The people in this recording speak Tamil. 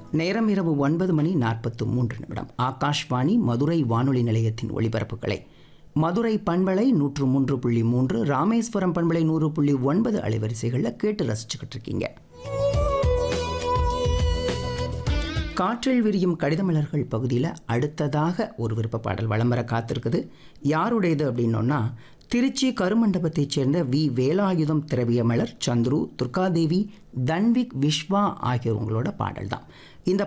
நேரம் இரவு ஒன்பது மணி நாற்பத்து மூன்று நிமிடம் ஆகாஷ்வாணி மதுரை வானொலி நிலையத்தின் ஒளிபரப்புகளை மதுரை பண்பலை நூற்று மூன்று புள்ளி மூன்று ராமேஸ்வரம் பண்பலை நூறு புள்ளி ஒன்பது அலைவரிசைகளில் கேட்டு ரசிச்சுக்கிட்டு இருக்கீங்க காற்றில் விரியும் கடிதமலர்கள் பகுதியில் அடுத்ததாக ஒரு விருப்ப பாடல் வலம் வர காத்திருக்குது யாருடையது அப்படின்னோன்னா திருச்சி கருமண்டபத்தைச் சேர்ந்த வி வேலாயுதம் திரவியமலர் சந்துரு துர்காதேவி தன்விக் விஸ்வா ஆகியோருங்களோட பாடல் தான்